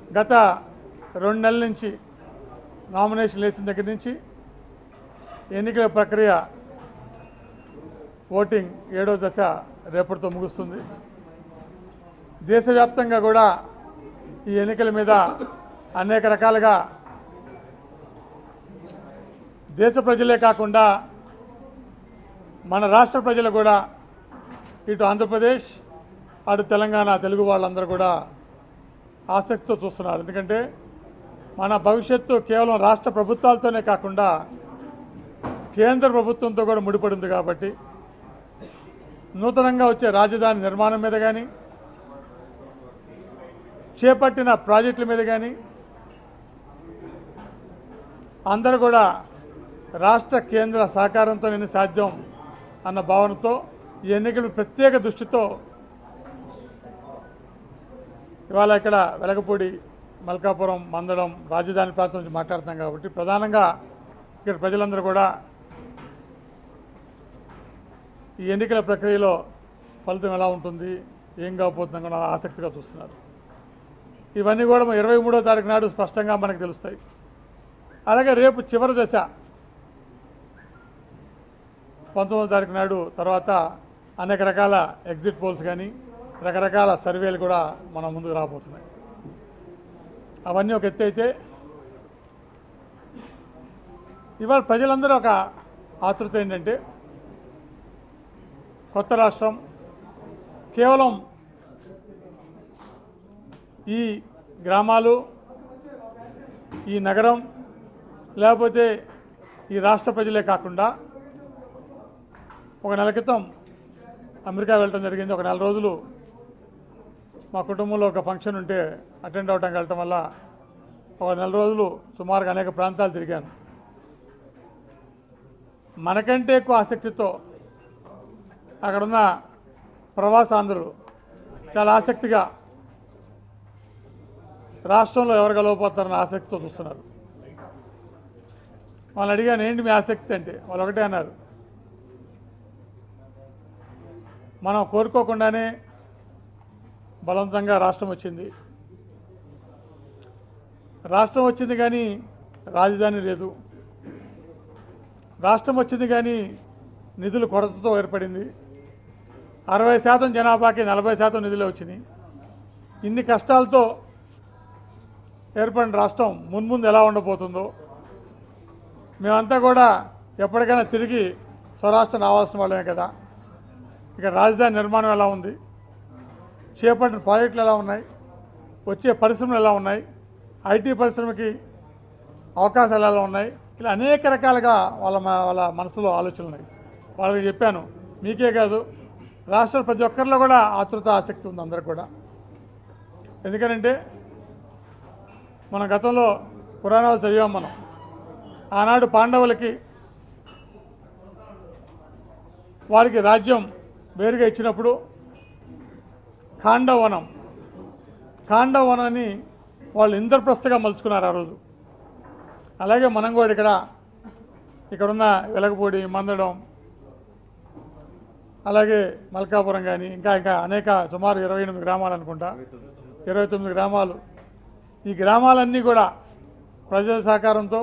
గత రెండు నెలల నుంచి నామినేషన్ వేసిన దగ్గర నుంచి ఎన్నికల ప్రక్రియ ఓటింగ్ ఏడో దశ రేపటితో ముగుస్తుంది దేశవ్యాప్తంగా కూడా ఈ ఎన్నికల మీద అనేక రకాలుగా దేశ ప్రజలే కాకుండా మన రాష్ట్ర ప్రజలు కూడా ఇటు ఆంధ్రప్రదేశ్ అటు తెలంగాణ తెలుగు వాళ్ళందరూ కూడా ఆసక్తితో చూస్తున్నారు ఎందుకంటే మన భవిష్యత్తు కేవలం రాష్ట్ర ప్రభుత్వాలతోనే కాకుండా కేంద్ర ప్రభుత్వంతో కూడా ముడిపడి ఉంది కాబట్టి నూతనంగా వచ్చే రాజధాని నిర్మాణం మీద కానీ చేపట్టిన ప్రాజెక్టుల మీద కానీ అందరూ కూడా రాష్ట్ర కేంద్ర సహకారంతో నేను సాధ్యం అన్న భావనతో ఈ ఎన్నికలు ప్రత్యేక దృష్టితో ఇవాళ ఇక్కడ వెలగపూడి మల్కాపురం మందడం రాజధాని ప్రాంతం నుంచి మాట్లాడుతున్నాం కాబట్టి ప్రధానంగా ఇక్కడ ప్రజలందరూ కూడా ఈ ఎన్నికల ప్రక్రియలో ఫలితం ఎలా ఉంటుంది ఏం కాబోతుందని కూడా ఆసక్తిగా చూస్తున్నారు ఇవన్నీ కూడా ఇరవై మూడో తారీఖు నాడు స్పష్టంగా మనకు తెలుస్తాయి అలాగే రేపు చివరి దశ పంతొమ్మిదో తారీఖు నాడు తర్వాత అనేక రకాల ఎగ్జిట్ పోల్స్ కానీ రకరకాల సర్వేలు కూడా మన ముందుకు రాబోతున్నాయి అవన్నీ ఒక ఎత్తు అయితే ఇవాళ ప్రజలందరూ ఒక ఆతృత ఏంటంటే కొత్త రాష్ట్రం కేవలం ఈ గ్రామాలు ఈ నగరం లేకపోతే ఈ రాష్ట్ర ప్రజలే కాకుండా ఒక నెల క్రితం అమెరికా వెళ్ళటం జరిగింది ఒక నెల రోజులు మా కుటుంబంలో ఒక ఫంక్షన్ ఉంటే అటెండ్ అవడానికి వెళ్ళటం వల్ల ఒక నెల రోజులు సుమారుగా అనేక ప్రాంతాలు తిరిగాను మనకంటే ఎక్కువ ఆసక్తితో అక్కడున్న ప్రవాసాంధ్రులు చాలా ఆసక్తిగా రాష్ట్రంలో ఎవరు గెలవపోతారన్న ఆసక్తితో చూస్తున్నారు వాళ్ళని అడిగాను ఏంటి మీ ఆసక్తి అంటే వాళ్ళు ఒకటే అన్నారు మనం కోరుకోకుండానే బలవంతంగా రాష్ట్రం వచ్చింది రాష్ట్రం వచ్చింది కానీ రాజధాని లేదు రాష్ట్రం వచ్చింది కానీ నిధులు కొరతతో ఏర్పడింది అరవై శాతం జనాభాకి నలభై శాతం నిధులు వచ్చినాయి ఇన్ని కష్టాలతో ఏర్పడిన రాష్ట్రం మున్ముందు ఎలా ఉండబోతుందో మేమంతా కూడా ఎప్పటికైనా తిరిగి స్వరాష్ట్రం రావాల్సిన వాళ్ళమే కదా ఇక్కడ రాజధాని నిర్మాణం ఎలా ఉంది చేపట్టిన ప్రాజెక్టులు ఎలా ఉన్నాయి వచ్చే పరిశ్రమలు ఎలా ఉన్నాయి ఐటీ పరిశ్రమకి అవకాశాలు ఎలా ఉన్నాయి ఇలా అనేక రకాలుగా వాళ్ళ మ- వాళ్ళ మనసులో ఆలోచనలు ఉన్నాయి వాళ్ళకి చెప్పాను మీకే కాదు రాష్ట్ర ప్రతి ఒక్కరిలో కూడా ఆతృత ఆసక్తి ఉంది అందరికి కూడా ఎందుకనంటే మన గతంలో పురాణాలు చదివాం మనం ఆనాడు పాండవులకి వారికి రాజ్యం వేరుగా ఇచ్చినప్పుడు ఖాండవనం ఖాండవనాన్ని వాళ్ళు ఇంద్రప్రస్థగా మలుచుకున్నారు ఆ రోజు అలాగే మనం కూడా ఇక్కడ ఇక్కడున్న వెలగపూడి మందడం అలాగే మల్కాపురం కానీ ఇంకా ఇంకా అనేక సుమారు ఇరవై ఎనిమిది గ్రామాలు అనుకుంటా ఇరవై తొమ్మిది గ్రామాలు ఈ గ్రామాలన్నీ కూడా ప్రజల సహకారంతో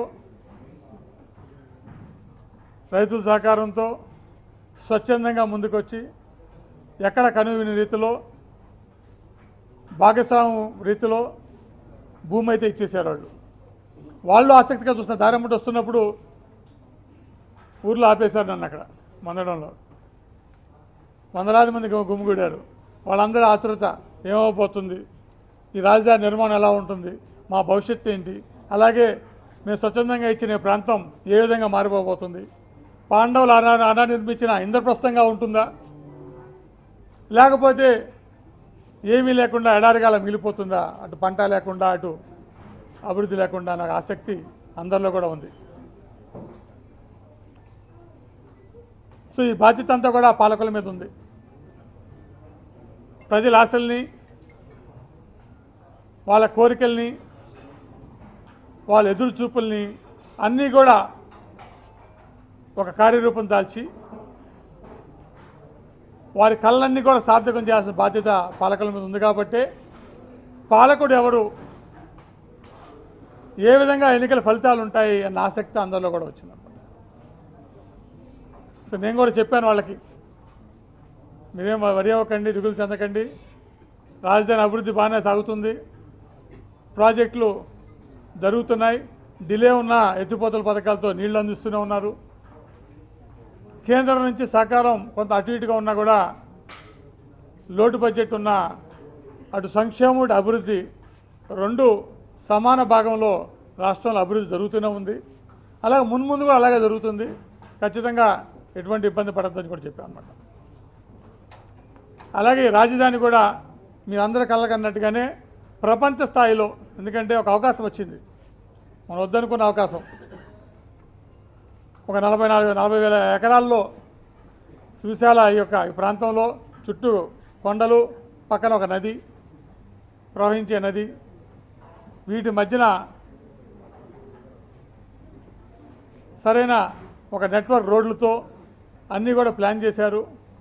రైతుల సహకారంతో స్వచ్ఛందంగా ముందుకొచ్చి ఎక్కడ కనువిని రీతిలో భాగస్వామ్యం రీతిలో భూమి అయితే ఇచ్చేసారు వాళ్ళు వాళ్ళు ఆసక్తిగా చూస్తున్న దారమ్మటి వస్తున్నప్పుడు ఊర్లో ఆపేశారు నన్ను అక్కడ మందడంలో వందలాది మంది గు- గుమిగూడారు వాళ్ళందరూ ఆతృత ఏమవబోతుంది ఈ రాజధాని నిర్మాణం ఎలా ఉంటుంది మా భవిష్యత్తు ఏంటి అలాగే మేము స్వచ్ఛందంగా ఇచ్చిన ఈ ప్రాంతం ఏ విధంగా మారిపోబోతుంది పాండవులు అనా అనా నిర్మించిన ఇంద్రప్రస్థంగా ఉంటుందా లేకపోతే ఏమీ లేకుండా ఎడారిగాల మిగిలిపోతుందా అటు పంట లేకుండా అటు అభివృద్ధి లేకుండా నాకు ఆసక్తి అందరిలో కూడా ఉంది సో ఈ బాధ్యత అంతా కూడా పాలకుల మీద ఉంది ప్రజల ఆశల్ని వాళ్ళ కోరికల్ని వాళ్ళ ఎదురు చూపుల్ని అన్నీ కూడా ఒక కార్యరూపం దాల్చి వారి కళ్ళన్నీ కూడా సార్థకం చేయాల్సిన బాధ్యత పాలకుల మీద ఉంది కాబట్టి పాలకుడు ఎవరు ఏ విధంగా ఎన్నికల ఫలితాలు ఉంటాయి అన్న ఆసక్తి అందరిలో కూడా వచ్చిందన్నమాట సో నేను కూడా చెప్పాను వాళ్ళకి మీరేం వరి అవ్వకండి దిగులు చెందకండి రాజధాని అభివృద్ధి బాగానే సాగుతుంది ప్రాజెక్టులు జరుగుతున్నాయి డిలే ఉన్న ఎత్తిపోతల పథకాలతో నీళ్లు అందిస్తూనే ఉన్నారు కేంద్రం నుంచి సహకారం కొంత అటు ఇటుగా ఉన్నా కూడా లోటు బడ్జెట్ ఉన్న అటు సంక్షేమం ఇటు అభివృద్ధి రెండు సమాన భాగంలో రాష్ట్రంలో అభివృద్ధి జరుగుతూనే ఉంది అలాగే మున్ముందు కూడా అలాగే జరుగుతుంది ఖచ్చితంగా ఎటువంటి ఇబ్బంది పడద్దని కూడా చెప్పాను అనమాట అలాగే ఈ రాజధాని కూడా మీరందరూ కళ్ళకన్నట్టుగానే ప్రపంచ స్థాయిలో ఎందుకంటే ఒక అవకాశం వచ్చింది మనం వద్దనుకున్న అవకాశం ఒక నలభై నాలుగు నలభై వేల ఎకరాల్లో సువిశాల ఈ యొక్క ఈ ప్రాంతంలో చుట్టూ కొండలు పక్కన ఒక నది ప్రవహించే నది వీటి మధ్యన సరైన ఒక నెట్వర్క్ రోడ్లతో అన్నీ కూడా ప్లాన్ చేశారు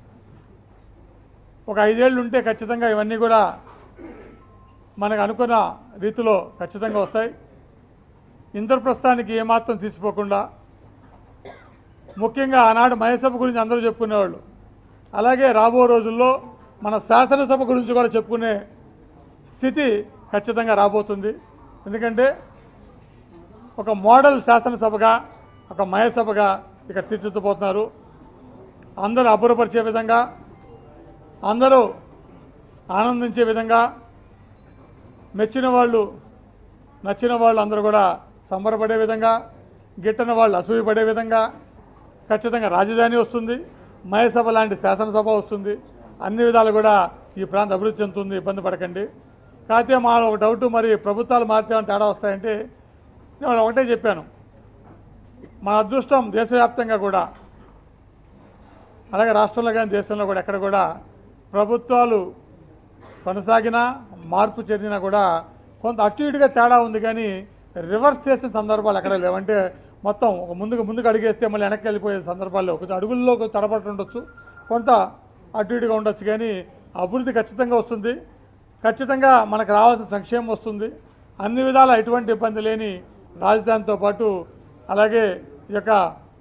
ఒక ఐదేళ్ళు ఉంటే ఖచ్చితంగా ఇవన్నీ కూడా మనకు అనుకున్న రీతిలో ఖచ్చితంగా వస్తాయి ఇంద్రప్రస్థానికి ఏమాత్రం తీసిపోకుండా ముఖ్యంగా ఆనాడు మహేసభ గురించి అందరూ చెప్పుకునేవాళ్ళు అలాగే రాబో రోజుల్లో మన శాసనసభ గురించి కూడా చెప్పుకునే స్థితి ఖచ్చితంగా రాబోతుంది ఎందుకంటే ఒక మోడల్ శాసనసభగా ఒక మహేసభగా ఇక్కడ తీర్చిదిద్దబోతున్నారు అందరూ అబ్బురపరిచే విధంగా అందరూ ఆనందించే విధంగా మెచ్చిన వాళ్ళు నచ్చిన వాళ్ళు అందరూ కూడా సంబరపడే విధంగా గిట్టని వాళ్ళు అసూయపడే విధంగా ఖచ్చితంగా రాజధాని వస్తుంది మయసభ లాంటి శాసనసభ వస్తుంది అన్ని విధాలు కూడా ఈ ప్రాంత అభివృద్ధి చెందుతుంది ఇబ్బంది పడకండి కాకపోతే మా ఒక డౌట్ మరి ప్రభుత్వాలు మారితే తేడా వస్తాయంటే నేను ఒకటే చెప్పాను మన అదృష్టం దేశవ్యాప్తంగా కూడా అలాగే రాష్ట్రంలో కానీ దేశంలో కూడా ఎక్కడ కూడా ప్రభుత్వాలు కొనసాగినా మార్పు చెందినా కూడా కొంత అటు ఇటుగా తేడా ఉంది కానీ రివర్స్ చేసిన సందర్భాలు ఎక్కడ లేవంటే మొత్తం ఒక ముందుకు ముందుకు అడిగేస్తే మళ్ళీ వెనక్కి వెళ్ళిపోయే సందర్భాల్లో కొంచెం అడుగుల్లో కొంచెం తడబడి ఉండొచ్చు కొంత అటు ఇటుగా ఉండొచ్చు కానీ అభివృద్ధి ఖచ్చితంగా వస్తుంది ఖచ్చితంగా మనకు రావాల్సిన సంక్షేమం వస్తుంది అన్ని విధాల ఎటువంటి ఇబ్బంది లేని రాజధానితో పాటు అలాగే ఈ యొక్క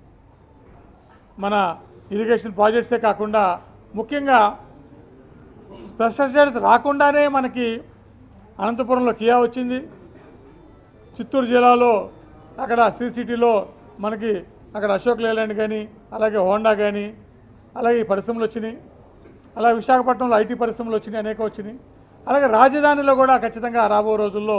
మన ఇరిగేషన్ ప్రాజెక్ట్సే కాకుండా ముఖ్యంగా స్పెషల్ స్టేటస్ రాకుండానే మనకి అనంతపురంలో కియా వచ్చింది చిత్తూరు జిల్లాలో అక్కడ సిసిటీలో మనకి అక్కడ అశోక్ లేలాండ్ కానీ అలాగే హోండా కానీ అలాగే ఈ పరిశ్రమలు వచ్చినాయి అలాగే విశాఖపట్నంలో ఐటీ పరిశ్రమలు వచ్చినాయి అనేక వచ్చినాయి అలాగే రాజధానిలో కూడా ఖచ్చితంగా రాబో రోజుల్లో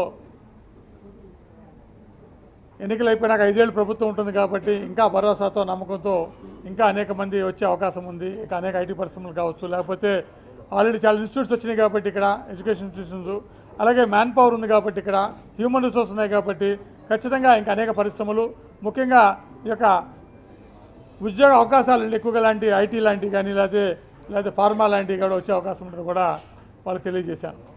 ఎన్నికలు అయిపోయినాక ఐదేళ్ళు ప్రభుత్వం ఉంటుంది కాబట్టి ఇంకా భరోసాతో నమ్మకంతో ఇంకా అనేక మంది వచ్చే అవకాశం ఉంది ఇంకా అనేక ఐటీ పరిశ్రమలు కావచ్చు లేకపోతే ఆల్రెడీ చాలా ఇన్స్టిట్యూట్స్ వచ్చినాయి కాబట్టి ఇక్కడ ఎడ్యుకేషన్ ఇన్స్టిట్యూషన్స్ అలాగే మ్యాన్ పవర్ ఉంది కాబట్టి ఇక్కడ హ్యూమన్ రిసోర్స్ ఉన్నాయి కాబట్టి ఖచ్చితంగా ఇంకా అనేక పరిశ్రమలు ముఖ్యంగా ఈ యొక్క ఉద్యోగ అవకాశాలు ఎక్కువగా లాంటి ఐటీ లాంటివి కానీ లేకపోతే లేకపోతే ఫార్మా లాంటివి కూడా వచ్చే అవకాశం ఉంటుంది కూడా వాళ్ళకి తెలియజేశాను